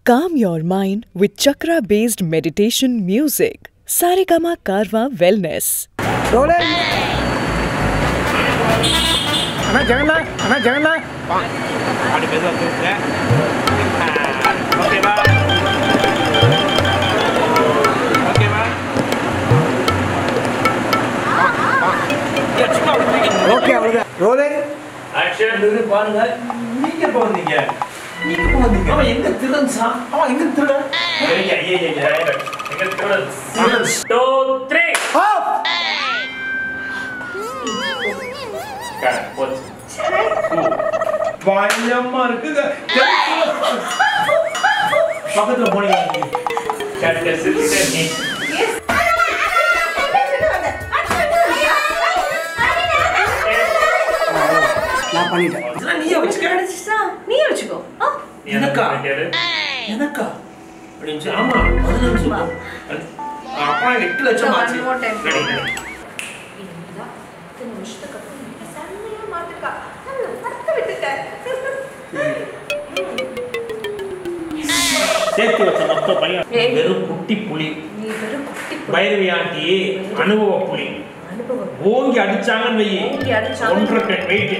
Calm your mind with chakra based meditation music. Saregama Karwa Wellness. Rolling அண்ணா ஜெகன்லா அண்ணா ஜெகன்லா அப்படி மெதுவாக தூக்குங்க ஓகேவா ஓகேவா இல்ல, சும்மா அப்படி தூக்கிடுங்க. ஓகே அவ்வளோதான் ரோலிங் ஆக்ஷன் இது பாருங்க நீங்க எப்போ வந்தீங்க நீங்க எப்போ வந்தீங்க அவன் எங்க திருடன் சார் அவன் எங்க திருடன் ஐயா ஐயா ஐயா எங்க திருடன் டூ த்ரீ போச்சு பயமா இருக்குங்க பக்கத்துல போனீங்க கேட்டு சிரிச்சுட்டே நீ நான் பண்ணிட்டேன் இதெல்லாம் நீயே வச்சுக்க கிடைச்சிச்சா நீயே வச்சுக்கோ ஆ, எனக்கா எனக்கா அப்படின்னு சொல்லி, ஆமா பதினஞ்சு அப்பா எட்டு லட்சம் ஆச்சு One more time. Ready ready இதுதான் இத்தனை வருஷத்துக்கு அப்புறம் நீ செம்மையா மாத்திருக்கா. நல்லா பறக்க விட்டுட்ட. சேர்த்து வச்ச மொத்த பையன் ஏய். வெறும் குட்டி புலி நீ வெறும் குட்டி புள்ள. பைரவி ஆண்டி அனுபவ புலி அனுபவம். ஓங்கி அடிச்சாங்கன்னு வை ஓங்கி அடிச்சாங்க. ஒன்றரை டன் வெயிட்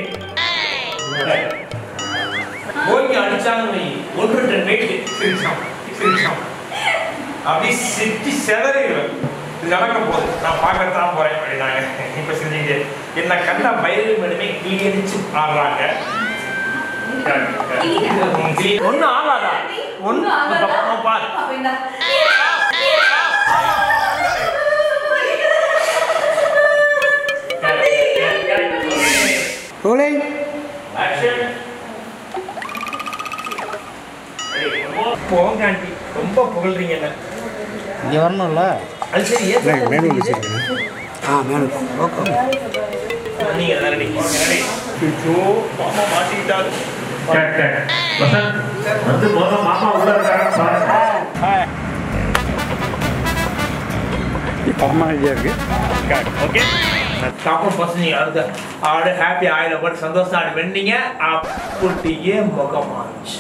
ஓங்கி அடிச்சாங்கன்னு வை ஒன்றரை டன் வெயிட் சிரிச்சான் சிரிச்சான் அப்படி சிட்டி செதறிடுவேன் இது நடக்க போகுது நான் பார்க்கத்தான் போறேன் அப்படின்னாங்க இப்ப செஞ்சீங்க என்ன கண்டா பயிறு மட்டுமே கிளியடிச்சு ஆடுறாங்க ஒன்னும் ஆகாதா ஒன்னும் ஆகாதா பாரு அப்ப இந்த ரோலிங் போங்க ஆண்டி ரொம்ப புகழ்றீங்க என்ன இங்கே வரணும்ல அது சரி ஏன் மேனு வச்சுருக்கேன் ஆ மேனு ஓகே நீங்க ரெடி ஓகே ரெடி ஐயோ மாமா மாட்டிக்கிட்டாரு வந்து முதல்ல மாமா உள்ள இருக்காரா பாருங்க அம்மா ஐடியா இருக்கு ஓகே சாப்பிட ஃபர்ஸ்ட் நீங்க அடுத்த ஆடு ஹாப்பி ஆயில போட்டு சந்தோஷம் ஆடு வெண்ணீங்க அப்படியே முகமாச்சு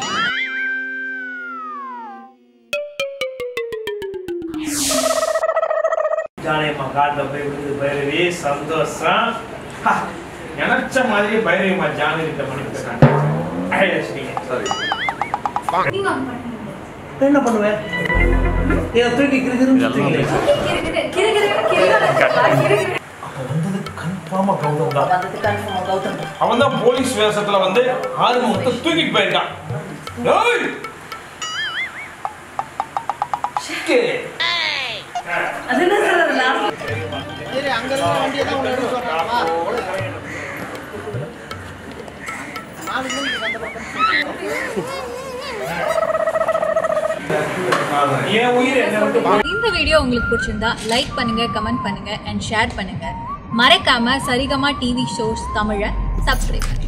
ஜாலியம்மா காட்டில் போய் விழுந்து பைரவி சந்தோஷம் ஹா, நினைச்ச மாதிரி பைரவிமா ஜானி கிட்ட பண்ணிட்டு ஐலட்சுமிங்க சாரி நீங்க அங்க பண்ணுங்க. என்ன பண்ணுவேன் இதை தூக்கி கிருகிருன்னு தூக்கி கிறு, கிறு, கிறு, கிறு, கிறு, கிறு, கிறு. அப்ப வந்தது கன்ஃபார்மா கௌதம் தான் வந்தது confirm ஆ கௌதம் தான். அவன் தான் போலீஸ் வேஷத்துல வந்து ஆறுமுகத்தை தூக்கிட்டு போயிருக்கான் ஏய்! சிக்கு. அது என்ன சார் அது நான் என் உயிர் என்ன விட்டு போ- இந்த வீடியோ உங்களுக்கு பிடிச்சிருந்தா லைக் பண்ணுங்க கமெண்ட் பண்ணுங்க அண்ட் ஷேர் பண்ணுங்க மறக்காம சரிகமா டிவி ஷோஸ் தமிழை சப்ஸ்கிரைப் பண்ணுங்க